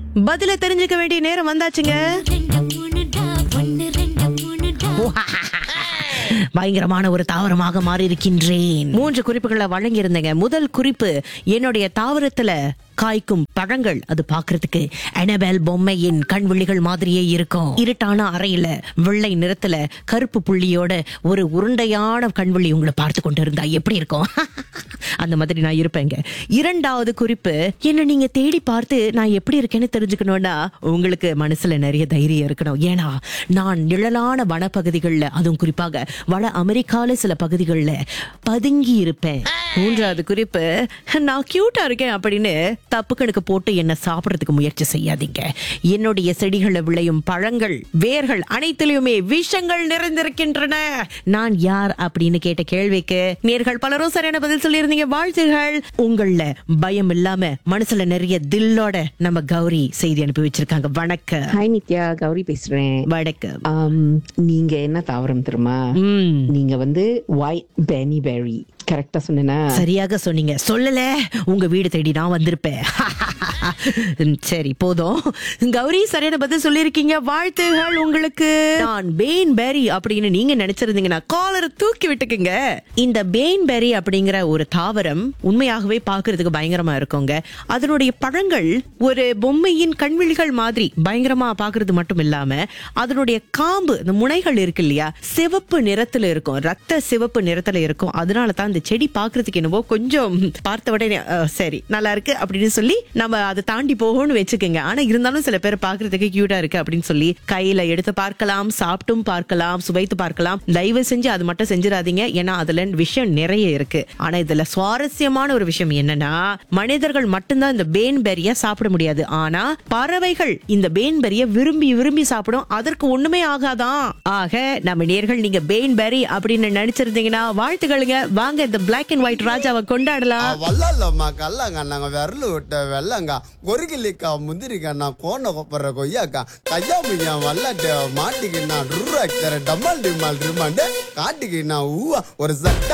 பதில தெரிஞ்சுக்க வேண்டிய நேரம் வந்தாச்சுங்க பயங்கரமான ஒரு தாவரமாக மாறி இருக்கின்றேன் மூன்று குறிப்புகளை வழங்கியிருந்தேங்க முதல் குறிப்பு என்னுடைய தாவரத்துல காய்க்கும் பழங்கள் அது பாக்குறதுக்கு அனபேல் பொம்மையின் கண்விழிகள் மாதிரியே இருக்கும் இருட்டான அறையில வெள்ளை நிறத்துல கருப்பு புள்ளியோட ஒரு உருண்டையான கண்விழி உங்களை பார்த்து கொண்டு இருந்தா எப்படி இருக்கும் அந்த மாதிரி நான் இருப்பேங்க இரண்டாவது குறிப்பு என்ன நீங்க தேடி பார்த்து நான் எப்படி இருக்கேன்னு தெரிஞ்சுக்கணும்னா உங்களுக்கு மனசுல நிறைய தைரியம் இருக்கணும் ஏன்னா நான் நிழலான வனப்பகுதிகளில் அதுவும் குறிப்பாக வட அமெரிக்கால சில பகுதிகளில் பதுங்கி இருப்பேன் மூன்றாவது குறிப்பு நான் கியூட்டா இருக்கேன் அப்படின்னு தப்பு கணக்கு போட்டு என்ன சாப்பிடுறதுக்கு முயற்சி செய்யாதீங்க என்னுடைய செடிகளில் விளையும் பழங்கள் வேர்கள் அனைத்திலுமே விஷங்கள் நிறைந்திருக்கின்றன நான் யார் அப்படின்னு கேட்ட கேள்விக்கு நேர்கள் பலரும் சரியான பதில் சொல்லியிருந்தீங்க வாழ்த்துகள் உங்கள பயம் இல்லாம மனசுல நிறைய தில்லோட நம்ம கௌரி செய்தி அனுப்பி வச்சிருக்காங்க வணக்கம் ஹாய் நித்யா கௌரி பேசுறேன் வணக்கம் ஆம், நீங்க என்ன தாவரம் தெரியுமா ம் நீங்க வந்து ஒயிட் பெனி பெரி கரெக்டா சொன்னேனா சரியாக சொன்னீங்க சொல்லல உங்க வீடு தேடி நான் வந்திருப்பேன் ம், சரி போதும் கௌரி சரியான பதில் சொல்லியிருக்கீங்க வாழ்த்துகள் உங்களுக்கு நான் பேன் பெரி அப்படின்னு நீங்க நினைச்சிருந்தீங்கன்னா காலரை தூக்கி விட்டுக்குங்க இந்த பேன் பெரி அப்படிங்கிற ஒரு தாவரம் உண்மையாகவே பார்க்கிறதுக்கு பயங்கரமா இருக்குங்க அதனுடைய பழங்கள் ஒரு பொம்மையின் கண்விழிகள் மாதிரி பயங்கரமா பார்க்கிறது மட்டும் இல்லாம அதனுடைய காம்பு இந்த முனைகள் இருக்கு இல்லையா சிவப்பு நிறத்துல இருக்கும் ரத்த சிவப்பு நிறத்துல இருக்கும் அதனால தான் இந்த செடி பார்க்கிறதுக்கு என்னவோ கொஞ்சம் பார்த்த உடனே அஹ், சரி நல்லா இருக்கு அப்படின்னு சொல்லி நம்ம அதை தாண்டி போகணும்னு வச்சுக்கோங்க ஆனா இருந்தாலும் சில பேர் பார்க்கிறதுக்கு கியூட்டா இருக்கு அப்படின்னு சொல்லி கையில எடுத்து பார்க்கலாம் சாப்பிட்டும் பார்க்கலாம் சுவைத்து பார்க்கலாம் தயவு செஞ்சு அது மட்டும் செஞ்சிடாதீங்க ஏன்னா அதுல விஷயம் நிறைய இருக்கு ஆனா இதுல சுவாரஸ்யமான ஒரு விஷயம் என்னன்னா மனிதர்கள் மட்டும்தான் இந்த பேன் பெரிய சாப்பிட முடியாது ஆனா பறவைகள் இந்த பேன் பெரிய விரும்பி விரும்பி சாப்பிடும் அதற்கு ஒண்ணுமே ஆகாதான் ஆக நம்ம நேர்கள் நீங்க பேன் பெரி அப்படின்னு நினைச்சிருந்தீங்கன்னா வாழ்த்துக்களுங்க வாங்க இந்த பிளாக் அண்ட் ஒயிட் ராஜாவை கொண்டாடலாம் వల్లల్లమ్మ కల్లంగ నాంగ వెర్రలు విట్ట వెళ్ళంగ గొరిగిలిక ముదిరిక నా కోన కొప్పర కొయ్యాక కయ్యామియ వల్లట మాటికి నా రుర్రు డమ్మల్ డిమ్మల్ రిమ్మంటే కాటికి నా ఊవ ஒரு சட்ட